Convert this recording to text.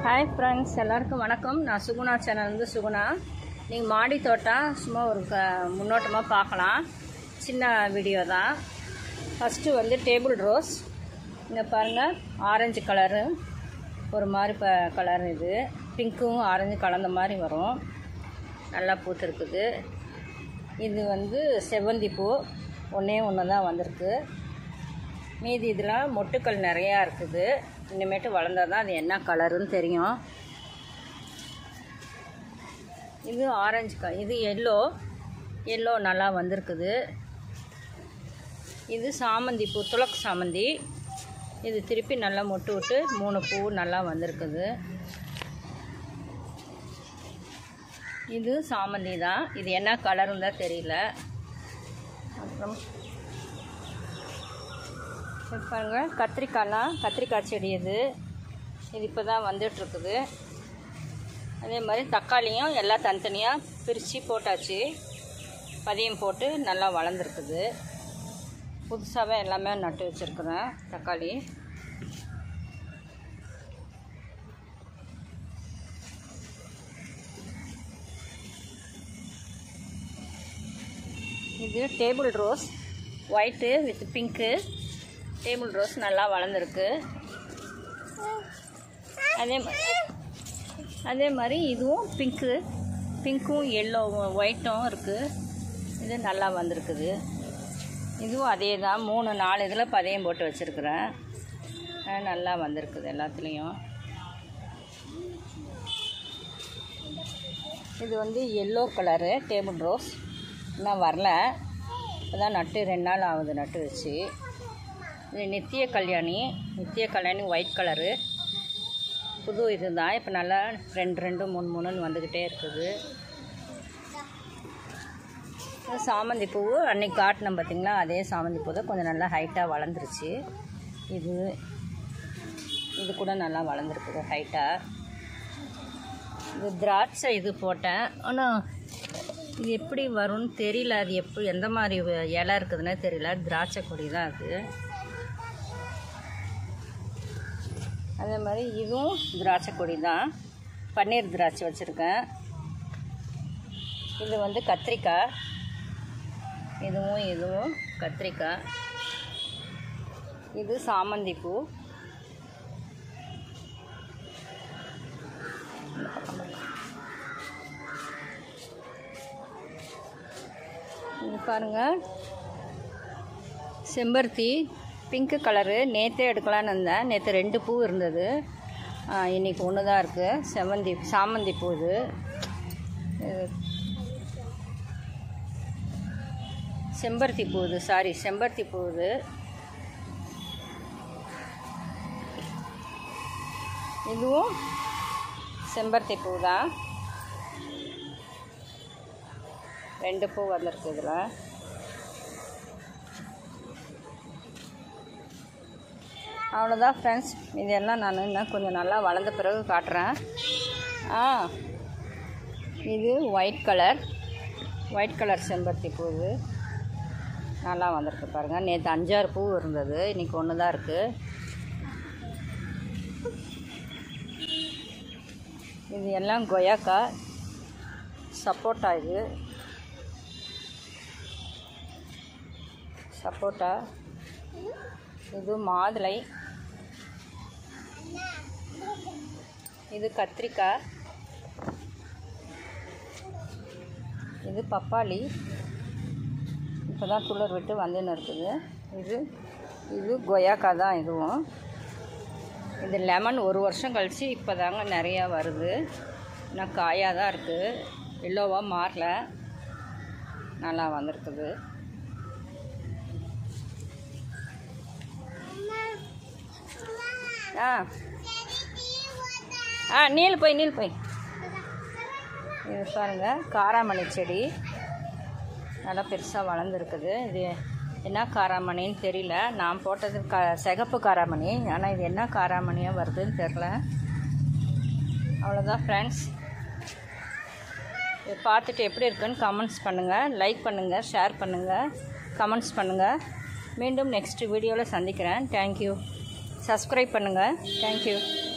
hi friends எல்லாருக்கும் வணக்கம் நான் சுகுணா சேனல்லேருந்து சுகுணா நீங்கள் மாடி தோட்டம் சும்மா ஒரு க முன்னோட்டமாக பார்க்கலாம் சின்ன வீடியோ தான் ஃபஸ்ட்டு வந்து டேபிள் ரோஸ் இங்கே பாருங்கள் ஆரஞ்சு கலரு ஒரு மாதிரி ப கலர் இது பிங்க்கும் ஆரஞ்சு கலந்த மாதிரி வரும் நல்லா பூத்துருக்குது இது வந்து செவ்வந்தி பூ ஒன்றே ஒன்று தான் வந்திருக்கு மீதி இதெல்லாம் மொட்டுக்கள் நிறையா இருக்குது இனிமேட்டு வளர்ந்தா தான் அது என்ன கலருன்னு தெரியும் இது ஆரஞ்சு க இது எல்லோ எல்லோ நல்லா வந்திருக்குது இது சாமந்தி பூ துளக்கு சாமந்தி இது திருப்பி நல்லா மொட்டு விட்டு மூணு பூ நல்லா வந்திருக்குது இது சாமந்தி தான் இது என்ன கலருன்னு தான் தெரியல அப்புறம் இது பாருங்க கத்திரிக்காய்லாம் கத்திரிக்காய் செடி இது இது இப்போ தான் வந்துட்டுருக்குது அதே மாதிரி தக்காளியும் எல்லாம் தனித்தனியாக பிரித்து போட்டாச்சு பதியம் போட்டு நல்லா வளர்ந்துருக்குது புதுசாகவே எல்லாமே நட்டு வச்சுருக்குறேன் தக்காளி இது table rose white with pink table rose நல்லா வளர்ந்துருக்கு அதே மாதிரி அதே மாதிரி இதுவும் பிங்க்கு பிங்க்கும் எல்லோ ஒயிட்டும் இருக்குது இது நல்லா வந்திருக்குது இதுவும் அதே தான் மூணு நாலு இதில் பதையம் போட்டு வச்சுருக்குறேன் அஹ் நல்லா வந்திருக்குது எல்லாத்துலேயும் இது வந்து எல்லோ கலரு டேபிள் ரோஸ் இன்னும் வரல இப்போ தான் நட்டு ரெண்டு நாள் ஆகுது நட்டு வச்சு இது நித்திய கல்யாணி நித்திய கல்யாணி ஒயிட் கலரு புது இது தான் இப்போ நல்லா ரெண்டு ரெண்டு மூணு மூணுன்னு வந்துக்கிட்டே இருக்குது இது சாமந்தி பூ அன்னைக்கு காட்டினோம் பார்த்தீங்களா அதே சாமந்தி பூ தான் கொஞ்சம் நல்லா ஹைட்டாக வளர்ந்துருச்சு இது இது கூட நல்லா வளர்ந்துருக்குது ஹைட்டாக இது திராட்சை இது போட்டேன் ஆனால் இது எப்படி வரும்னு தெரியல அது எப்படி எந்த மாதிரி இலை இருக்குதுன்னே தெரியல திராட்சை கொடி தான் அது அதே மாதிரி இதுவும் திராட்சை கொடி தான் பன்னீர் திராட்சை வச்சுருக்கேன் இது வந்து கத்திரிக்காய் இதுவும் இதுவும் கத்திரிக்காய் இது சாமந்தி பூ இது பாருங்கள் செம்பருத்தி பிங்க்கு கலரு நேற்றே எடுக்கலான்னு இருந்தேன் நேற்று ரெண்டு பூ இருந்தது ஆ, இன்னைக்கு ஒன்று தான் இருக்குது செவந்தி சாமந்தி பூ இது இது செம்பருத்தி பூ இது சாரி செம்பருத்தி பூ இது இதுவும் செம்பருத்தி பூ தான் ரெண்டு பூ வந்திருக்கு இதில் அவ்வளோதான் ஃப்ரெண்ட்ஸ் இதெல்லாம் நான் இன்னும் கொஞ்சம் நல்லா வளர்ந்த பிறகு காட்டுறேன் ஆ இது ஒயிட் கலர் ஒயிட் கலர் செம்பருத்தி பூ இது நல்லா வந்திருக்கு பாருங்கள் நேற்று அஞ்சாறு பூ இருந்தது இன்றைக்கி ஒன்று தான் இருக்குது இது எல்லாம் கொய்யாக்காய் சப்போட்டா இது சப்போட்டா இது மாதுளை இது கத்திரிக்காய் இது பப்பாளி இப்போ தான் துளிர் விட்டு வந்துன்னு இருக்குது இது இது கொய்யாக்காய் தான் இதுவும் இது லெமன் ஒரு வருஷம் கழித்து இப்போ தாங்க நிறையா வருது இன்னும் காயாக தான் இருக்குது எல்லோவாக மாறல நல்லா வந்திருக்குது ஆ ஆ நீல் போய் நீல் போய் இது பாருங்க காராமணி செடி நல்லா பெருசாக வளர்ந்துருக்குது இது என்ன காராமணின்னு தெரியல நான் போட்டது க சிகப்பு காராமணி ஆனால் இது என்ன காராமணியாக வருதுன்னு தெரில அவ்வளோதான் ஃப்ரெண்ட்ஸ் இது பார்த்துட்டு எப்படி இருக்குன்னு கமெண்ட்ஸ் பண்ணுங்கள் லைக் பண்ணுங்கள் ஷேர் பண்ணுங்கள் கமெண்ட்ஸ் பண்ணுங்கள் மீண்டும் நெக்ஸ்ட் வீடியோவில் சந்திக்கிறேன் தேங்க்யூ சப்ஸ்கிரைப் பண்ணுங்கள் தேங்க்யூ